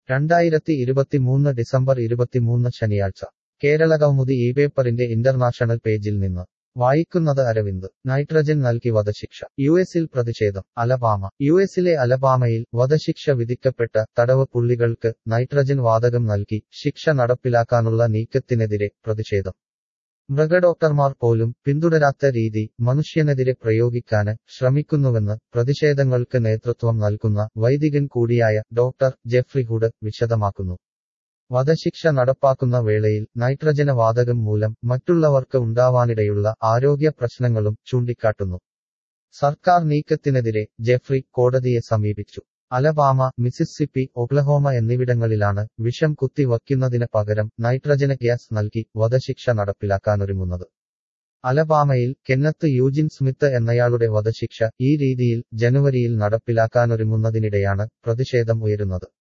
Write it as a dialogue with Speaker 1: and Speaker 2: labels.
Speaker 1: രണ്ടായിരത്തി ഇരുപത്തിമൂന്ന് ഡിസംബർ ഇരുപത്തിമൂന്ന് ശനിയാഴ്ച കേരള കൗമുദി ഈ പേപ്പറിന്റെ ഇന്റർനാഷണൽ പേജിൽ നിന്ന് വായിക്കുന്നത് അരവിന്ദ് നൈട്രജൻ നൽകി വധശിക്ഷ യു എസിൽ പ്രതിഷേധം അലബാമ യു എസിലെ അലബാമയിൽ വധശിക്ഷ വിധിക്കപ്പെട്ട തടവ് പുള്ളികൾക്ക് നൈട്രജൻ വാതകം നൽകി ശിക്ഷ നടപ്പിലാക്കാനുള്ള നീക്കത്തിനെതിരെ പ്രതിഷേധം മൃഗഡോക്ടർമാർ പോലും പിന്തുടരാത്ത രീതി മനുഷ്യനെതിരെ പ്രയോഗിക്കാന് ശ്രമിക്കുന്നുവെന്ന് പ്രതിഷേധങ്ങൾക്ക് നേതൃത്വം നൽകുന്ന വൈദികൻ കൂടിയായ ഡോക്ടർ ജെഫ്രി ഹുഡ് വിശദമാക്കുന്നു വധശിക്ഷ നടപ്പാക്കുന്ന വേളയിൽ നൈട്രജന വാതകം മൂലം മറ്റുള്ളവർക്ക് ഉണ്ടാവാനിടയുള്ള ആരോഗ്യ പ്രശ്നങ്ങളും ചൂണ്ടിക്കാട്ടുന്നു സർക്കാർ നീക്കത്തിനെതിരെ ജെഫ്രി കോടതിയെ സമീപിച്ചു അലബാമ മിസിസിപ്പി ഒക്ലഹോമ എന്നിവിടങ്ങളിലാണ് വിഷം കുത്തി വയ്ക്കുന്നതിന് പകരം നൈട്രജന ഗ്യാസ് നൽകി വധശിക്ഷ നടപ്പിലാക്കാനൊരുങ്ങുന്നത് അലബാമയിൽ കെന്നത്ത് യൂജിൻ സ്മിത്ത് എന്നയാളുടെ വധശിക്ഷ ഈ രീതിയിൽ ജനുവരിയിൽ നടപ്പിലാക്കാനൊരുങ്ങുന്നതിനിടെയാണ് പ്രതിഷേധം ഉയരുന്നത്